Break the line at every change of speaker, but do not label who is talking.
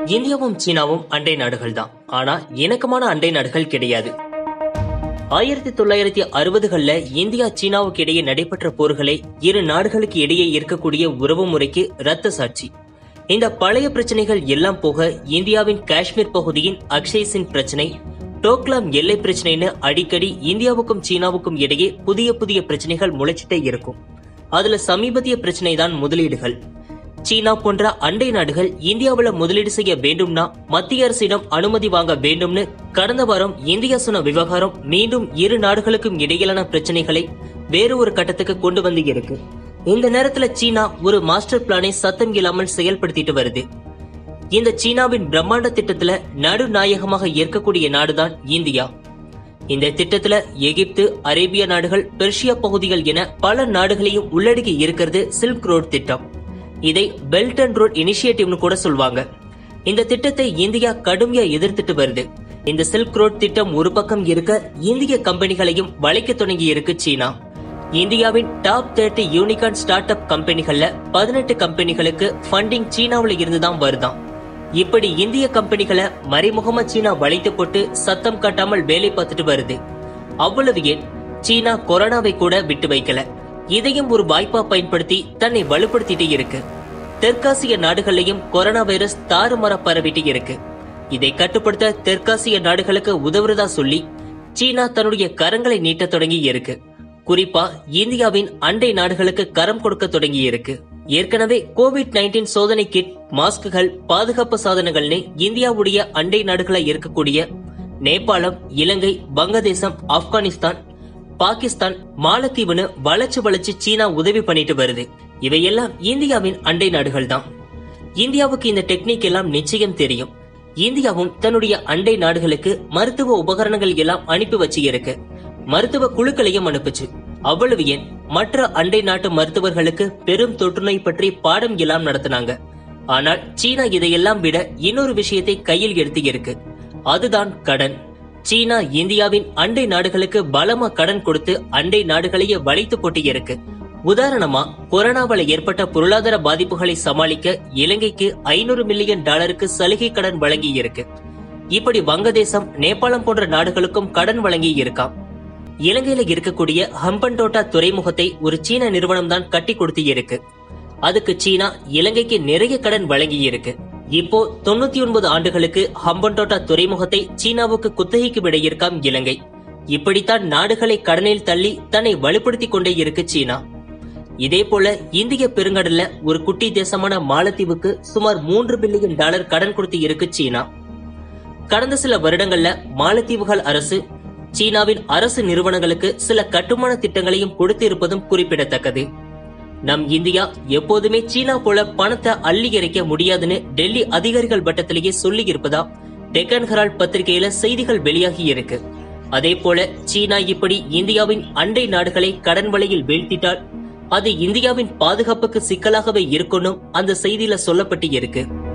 இந்தியாவும் சீனாவும் அண்டை நாடுகள் தான் ஆனா இணக்கமான அண்டை நாடுகள் கிடையாது ஆயிரத்தி தொள்ளாயிரத்தி அறுபதுகள்ல இந்தியா சீனாவுக்கு இடையே நடைபெற்ற போர்களை இரு நாடுகளுக்கு இடையே இருக்கக்கூடிய உறவு முறைக்கு ரத்த சாட்சி இந்த பழைய பிரச்சனைகள் எல்லாம் போக இந்தியாவின் காஷ்மீர் பகுதியின் அக்ஷய் சிங் பிரச்சனை டோக்லாம் எல்லை பிரச்சனைன்னு அடிக்கடி இந்தியாவுக்கும் சீனாவுக்கும் இடையே புதிய புதிய பிரச்சனைகள் முளைச்சிட்டே இருக்கும் அதுல சமீபத்திய பிரச்சனை தான் முதலீடுகள் சீனா போன்ற அண்டை நாடுகள் இந்தியாவுல முதலீடு செய்ய வேண்டும்னா மத்திய அரசிடம் அனுமதி வாங்க வேண்டும்னு கடந்த வாரம் இந்தியா சொன்ன விவகாரம் மீண்டும் இரு நாடுகளுக்கும் இடையிலான பிரச்சனைகளை வேறு ஒரு கட்டத்துக்கு கொண்டு வந்து இருக்கு இந்த நேரத்துல சீனா ஒரு மாஸ்டர் பிளானை சத்தம் இல்லாமல் செயல்படுத்திட்டு வருது இந்த சீனாவின் பிரம்மாண்ட திட்டத்துல நடுநாயகமாக இருக்கக்கூடிய நாடுதான் இந்தியா இந்த திட்டத்துல எகிப்து அரேபிய நாடுகள் பெர்ஷியா பகுதிகள் என பல நாடுகளையும் உள்ளடக்கி இருக்கிறது சில்க் ரோட் திட்டம் இதை பெல்ட் அண்ட் ரோட் இனிஷியேட்டிவ்னு கூட சொல்வாங்க இந்த திட்டத்தை இந்தியா கடுமையா எதிர்த்துட்டு வருது இந்த சில்க் ரோட் திட்டம் ஒரு பக்கம் இருக்க இந்திய கம்பெனிகளையும் வளைக்க தொடங்கி இருக்கு சீனா இந்தியாவின் top thirty unicorn start up கம்பெனிகள்ல பதினெட்டு கம்பெனிகளுக்கு ஃபண்டிங் சீனாவுல இருந்து தான் வருதாம் இப்படி இந்திய கம்பெனிகளை மறைமுகமா சீனா வளைத்து போட்டு சத்தம் காட்டாமல் வேலை பார்த்துட்டு வருது அவ்வளவு ஏன் சீனா கொரோனாவை கூட விட்டு வைக்கல இதையும் ஒரு வாய்ப்பா பயன்படுத்தி தன்னை வலுப்படுத்திட்டு இருக்கு தெற்காசிய நாடுகள்லயும் கொரோனா வைரஸ் தாறுமாற பரவிட்டு இருக்கு இதை கட்டுப்படுத்த தெற்காசிய நாடுகளுக்கு உதவுறதா சொல்லி சீனா தன்னுடைய கரங்களை நீட்ட தொடங்கி இருக்கு குறிப்பா இந்தியாவின் அண்டை நாடுகளுக்கு கரம் கொடுக்க தொடங்கி இருக்கு ஏற்கனவே கோவிட் நைன்டீன் சோதனை கிட் மாஸ்குகள் பாதுகாப்பு சாதனங்கள்னு இந்தியாவுடைய அண்டை நாடுகளா இருக்கக்கூடிய நேபாளம் இலங்கை வங்கதேசம் ஆப்கானிஸ்தான் பாகிஸ்தான் மாலத்தீவுன்னு வளைச்சு வளைச்சு சீனா உதவி பண்ணிட்டு வருது இவையெல்லாம் இந்தியாவின் அண்டை நாடுகள் தான் இந்தியாவுக்கு இந்த டெக்னிக் எல்லாம் நிச்சயம் தெரியும் இந்தியாவும் தன்னுடைய அண்டை நாடுகளுக்கு மருத்துவ உபகரணங்கள் எல்லாம் அனுப்பி வச்சு இருக்கு மருத்துவ குழுக்களையும் அனுப்புச்சு அவ்வளவு ஏன் மற்ற அண்டை நாட்டு மருத்துவர்களுக்கு பெரும் தொற்றுநோய் பற்றி பாடம் எல்லாம் நடத்தினாங்க ஆனால் சீனா இதையெல்லாம் விட இன்னொரு விஷயத்தை கையில் எடுத்து இருக்கு அதுதான் கடன் சீனா இந்தியாவின் அண்டை நாடுகளுக்கு பலமா கடன் கொடுத்து அண்டை நாடுகளையே வளைத்து போட்டு இருக்கு உதாரணமா கொரோனாவால ஏற்பட்ட பொருளாதார பாதிப்புகளை சமாளிக்க இலங்கைக்கு ஐநூறு மில்லியன் டாலருக்கு சலுகை கடன் வழங்கி இருக்கு இப்படி வங்கதேசம் நேபாளம் போன்ற நாடுகளுக்கும் கடன் வழங்கி இருக்காம் இலங்கையில இருக்கக்கூடிய ஹம்பன்டோட்டா துறைமுகத்தை ஒரு சீன நிறுவனம் தான் கட்டி கொடுத்து இருக்கு அதுக்கு சீனா இலங்கைக்கு நிறைய கடன் வழங்கி இருக்கு இப்போ தொண்ணூத்தி ஒன்பது ஆண்டுகளுக்கு ஹம்பன்டோட்டா துறைமுகத்தை சீனாவுக்கு குத்தகைக்கு விட இருக்காம் இலங்கை இப்படித்தான் நாடுகளை கடனில் தள்ளி தன்னை வலுப்படுத்திக் கொண்டே இருக்கு சீனா இதே போல இந்திய பெருங்கடல்ல ஒரு குட்டி தேசமான மாலத்தீவுக்கு சுமார் மூன்று பில்லியன் டாலர் கடன் கொடுத்து இருக்கு சீனா கடந்த சில வருடங்கள்ல மாலத்தீவுகள் அரசு சீனாவின் அரசு நிறுவனங்களுக்கு சில கட்டுமான திட்டங்களையும் கொடுத்து இருப்பதும் குறிப்பிடத்தக்கது நம் இந்தியா எப்போதுமே சீனா போல பணத்தை அள்ளி இறைக்க முடியாதுன்னு டெல்லி அதிகாரிகள் வட்டத்திலேயே சொல்லி இருப்பதா டெக்கன் ஹெரால்ட் பத்திரிகையில செய்திகள் வெளியாகி இருக்கு அதே போல சீனா இப்படி இந்தியாவின் அண்டை நாடுகளை கடன் வலையில் வீழ்த்திட்டால் அது இந்தியாவின் பாதுகாப்புக்கு சிக்கலாகவே இருக்கணும் அந்த செய்தியில சொல்லப்பட்டு இருக்கு